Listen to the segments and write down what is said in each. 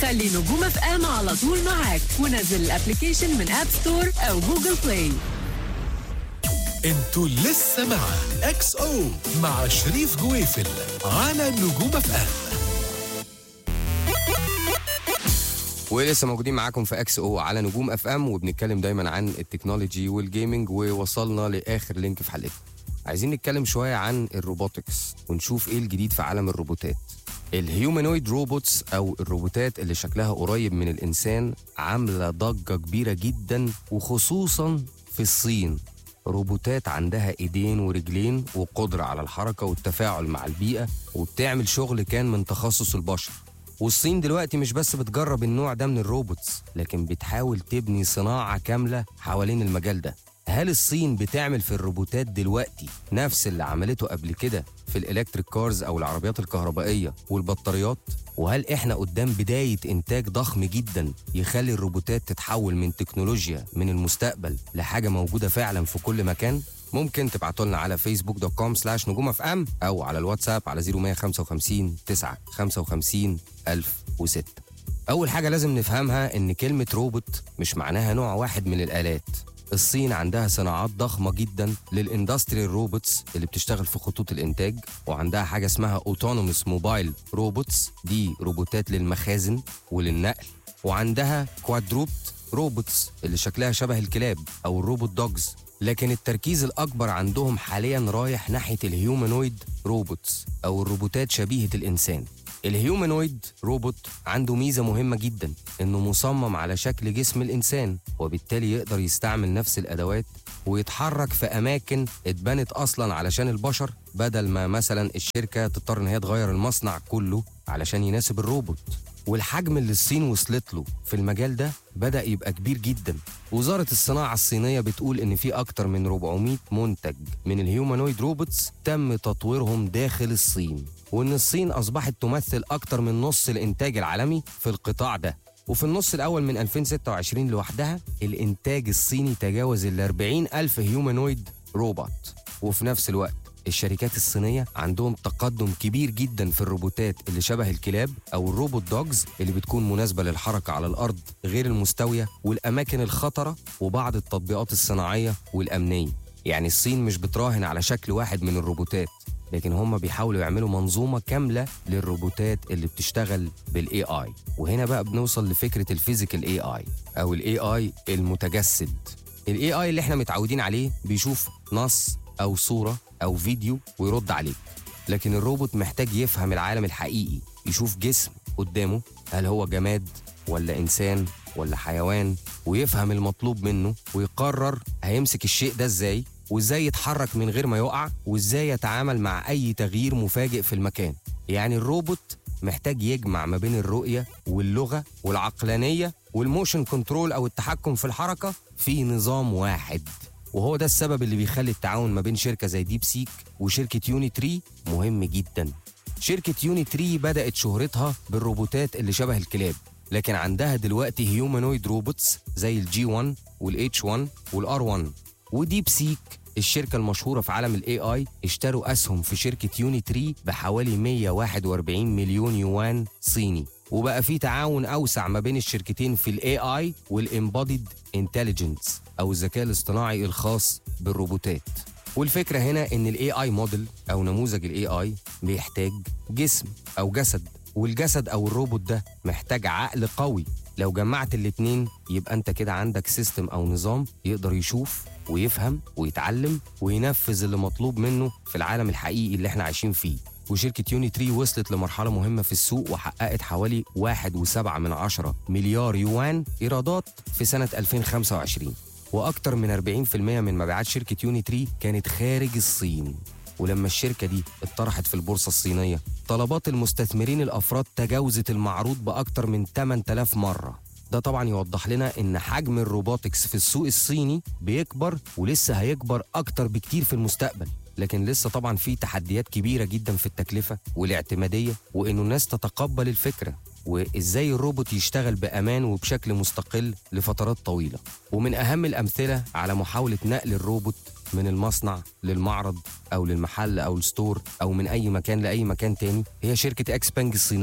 خلي نجوم اف ام على طول معاك ونزل الابلكيشن من اب ستور او جوجل بلاي انتوا لسه مع اكس او مع شريف جويفل على نجوم اف ام ولسه موجودين معاكم في اكس او على نجوم اف ام وبنتكلم دايما عن التكنولوجي والجيمنج ووصلنا لاخر لينك في حلقتنا عايزين نتكلم شويه عن الروبوتكس ونشوف ايه الجديد في عالم الروبوتات الهيومانويد روبوتس او الروبوتات اللي شكلها قريب من الانسان عامله ضجه كبيره جدا وخصوصا في الصين روبوتات عندها ايدين ورجلين وقدره على الحركه والتفاعل مع البيئه وبتعمل شغل كان من تخصص البشر والصين دلوقتي مش بس بتجرب النوع ده من الروبوتس لكن بتحاول تبني صناعة كاملة حوالين المجال ده هل الصين بتعمل في الروبوتات دلوقتي نفس اللي عملته قبل كده في الالكتريك كارز او العربيات الكهربائية والبطاريات وهل احنا قدام بداية انتاج ضخم جدا يخلي الروبوتات تتحول من تكنولوجيا من المستقبل لحاجة موجودة فعلا في كل مكان ممكن تبعتوا لنا على فيسبوك دوت كوم سلاش نجوم اف ام او على الواتساب على 0155 9 55 1006 اول حاجه لازم نفهمها ان كلمه روبوت مش معناها نوع واحد من الالات الصين عندها صناعات ضخمة جدا للاندستريال روبوتس اللي بتشتغل في خطوط الإنتاج وعندها حاجة اسمها اوتونوموس موبايل روبوتس دي روبوتات للمخازن وللنقل وعندها كوادروبت روبوتس اللي شكلها شبه الكلاب أو الروبوت دوجز لكن التركيز الأكبر عندهم حاليا رايح ناحية الهيومانويد روبوتس أو الروبوتات شبيهة الإنسان الهيومانويد روبوت عنده ميزة مهمة جدا إنه مصمم على شكل جسم الإنسان وبالتالي يقدر يستعمل نفس الأدوات ويتحرك في أماكن اتبنت أصلا علشان البشر بدل ما مثلا الشركة تضطر إن هي تغير المصنع كله علشان يناسب الروبوت والحجم اللي الصين وصلت له في المجال ده بدأ يبقى كبير جدا وزارة الصناعة الصينية بتقول إن في أكتر من 400 منتج من الهيومانويد روبوتس تم تطويرهم داخل الصين وإن الصين أصبحت تمثل أكتر من نص الإنتاج العالمي في القطاع ده وفي النص الأول من 2026 لوحدها الإنتاج الصيني تجاوز ال 40 ألف هيومانويد روبوت وفي نفس الوقت الشركات الصينية عندهم تقدم كبير جدا في الروبوتات اللي شبه الكلاب أو الروبوت دوجز اللي بتكون مناسبة للحركة على الأرض غير المستوية والأماكن الخطرة وبعض التطبيقات الصناعية والأمنية يعني الصين مش بتراهن على شكل واحد من الروبوتات لكن هم بيحاولوا يعملوا منظومة كاملة للروبوتات اللي بتشتغل بالاي اي وهنا بقى بنوصل لفكرة الفيزيكال اي اي او الاي اي المتجسد الاي اي اللي احنا متعودين عليه بيشوف نص او صورة او فيديو ويرد عليك لكن الروبوت محتاج يفهم العالم الحقيقي يشوف جسم قدامه هل هو جماد ولا انسان ولا حيوان ويفهم المطلوب منه ويقرر هيمسك الشيء ده ازاي وازاي يتحرك من غير ما يقع وازاي يتعامل مع اي تغيير مفاجئ في المكان يعني الروبوت محتاج يجمع ما بين الرؤية واللغة والعقلانية والموشن كنترول أو التحكم في الحركة في نظام واحد وهو ده السبب اللي بيخلي التعاون ما بين شركة زي ديب سيك وشركة يوني تري مهم جدا شركة يوني تري بدأت شهرتها بالروبوتات اللي شبه الكلاب لكن عندها دلوقتي هيومانويد روبوتس زي الجي 1 والاتش 1 والار 1 وديب سيك الشركة المشهورة في عالم الاي اي اشتروا اسهم في شركة يوني تري بحوالي 141 مليون يوان صيني وبقى في تعاون اوسع ما بين الشركتين في الاي اي والامبوديد انتليجنس او الذكاء الاصطناعي الخاص بالروبوتات والفكرة هنا ان الاي اي موديل او نموذج الاي اي بيحتاج جسم او جسد والجسد او الروبوت ده محتاج عقل قوي لو جمعت الاتنين يبقى انت كده عندك سيستم او نظام يقدر يشوف ويفهم ويتعلم وينفذ اللي مطلوب منه في العالم الحقيقي اللي احنا عايشين فيه وشركة يوني تري وصلت لمرحلة مهمة في السوق وحققت حوالي 1.7 من عشرة مليار يوان إيرادات في سنة 2025 وأكتر من 40% من مبيعات شركة يوني تري كانت خارج الصين ولما الشركة دي اتطرحت في البورصة الصينية طلبات المستثمرين الأفراد تجاوزت المعروض بأكتر من 8000 مرة ده طبعا يوضح لنا ان حجم الروبوتكس في السوق الصيني بيكبر ولسه هيكبر اكتر بكتير في المستقبل لكن لسه طبعا في تحديات كبيره جدا في التكلفه والاعتماديه وانه الناس تتقبل الفكره وازاي الروبوت يشتغل بامان وبشكل مستقل لفترات طويله ومن اهم الامثله على محاوله نقل الروبوت من المصنع للمعرض او للمحل او الستور او من اي مكان لاي مكان تاني هي شركه اكس بانج الصينيه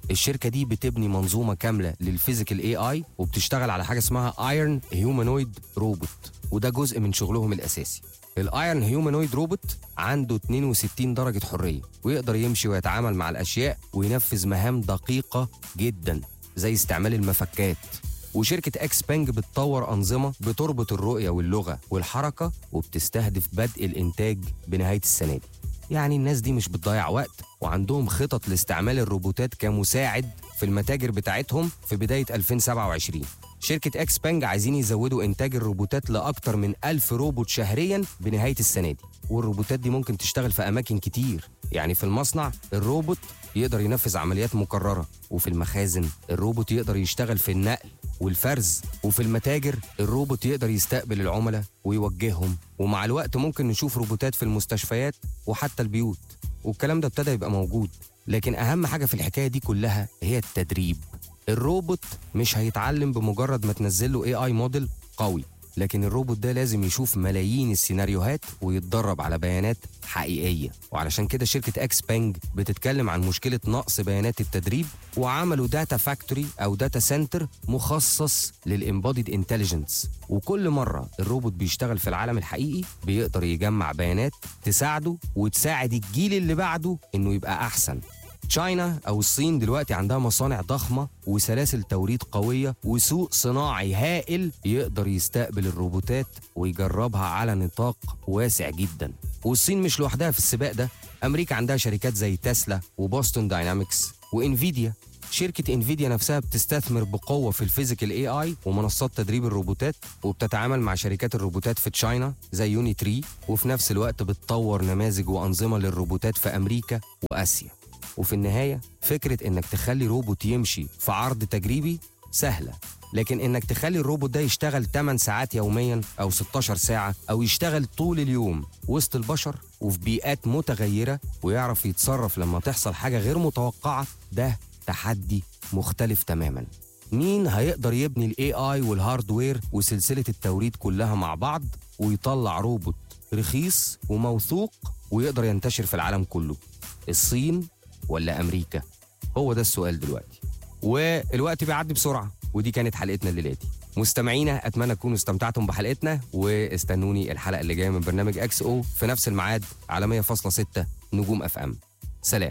الشركه دي بتبني منظومه كامله للفيزيكال اي اي وبتشتغل على حاجه اسمها ايرون هيومانويد روبوت وده جزء من شغلهم الاساسي الايرون هيومانويد روبوت عنده 62 درجه حريه ويقدر يمشي ويتعامل مع الاشياء وينفذ مهام دقيقه جدا زي استعمال المفكات وشركة اكس بانج بتطور أنظمة بتربط الرؤية واللغة والحركة وبتستهدف بدء الإنتاج بنهاية السنة دي يعني الناس دي مش بتضيع وقت وعندهم خطط لاستعمال الروبوتات كمساعد في المتاجر بتاعتهم في بداية 2027 شركة اكس بانج عايزين يزودوا إنتاج الروبوتات لأكتر من 1000 روبوت شهريا بنهاية السنة دي والروبوتات دي ممكن تشتغل في أماكن كتير يعني في المصنع الروبوت يقدر ينفذ عمليات مكررة وفي المخازن الروبوت يقدر يشتغل في النقل والفرز وفي المتاجر الروبوت يقدر يستقبل العملاء ويوجههم ومع الوقت ممكن نشوف روبوتات في المستشفيات وحتى البيوت والكلام ده ابتدى يبقى موجود لكن أهم حاجة في الحكاية دي كلها هي التدريب الروبوت مش هيتعلم بمجرد ما تنزل له اي اي موديل قوي لكن الروبوت ده لازم يشوف ملايين السيناريوهات ويتدرب على بيانات حقيقية وعلشان كده شركة اكس بانج بتتكلم عن مشكلة نقص بيانات التدريب وعملوا داتا فاكتوري او داتا سنتر مخصص للامبوديد انتليجنس وكل مرة الروبوت بيشتغل في العالم الحقيقي بيقدر يجمع بيانات تساعده وتساعد الجيل اللي بعده انه يبقى احسن تشاينا او الصين دلوقتي عندها مصانع ضخمه وسلاسل توريد قويه وسوق صناعي هائل يقدر يستقبل الروبوتات ويجربها على نطاق واسع جدا والصين مش لوحدها في السباق ده امريكا عندها شركات زي تسلا وبوستون داينامكس وانفيديا شركة انفيديا نفسها بتستثمر بقوة في الفيزيكال اي اي ومنصات تدريب الروبوتات وبتتعامل مع شركات الروبوتات في تشاينا زي يوني تري وفي نفس الوقت بتطور نماذج وأنظمة للروبوتات في أمريكا وآسيا وفي النهاية فكرة إنك تخلي روبوت يمشي في عرض تجريبي سهلة لكن إنك تخلي الروبوت ده يشتغل 8 ساعات يوميا أو 16 ساعة أو يشتغل طول اليوم وسط البشر وفي بيئات متغيرة ويعرف يتصرف لما تحصل حاجة غير متوقعة ده تحدي مختلف تماما مين هيقدر يبني الاي اي والهاردوير وسلسلة التوريد كلها مع بعض ويطلع روبوت رخيص وموثوق ويقدر ينتشر في العالم كله الصين ولا امريكا هو ده السؤال دلوقتي والوقت بيعدي بسرعه ودي كانت حلقتنا الليله دي مستمعينا اتمنى تكونوا استمتعتم بحلقتنا واستنوني الحلقه اللي جايه من برنامج اكس او في نفس الميعاد على 100.6 نجوم اف ام سلام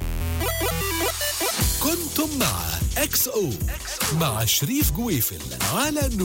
كنتم مع اكس او مع شريف جويفل على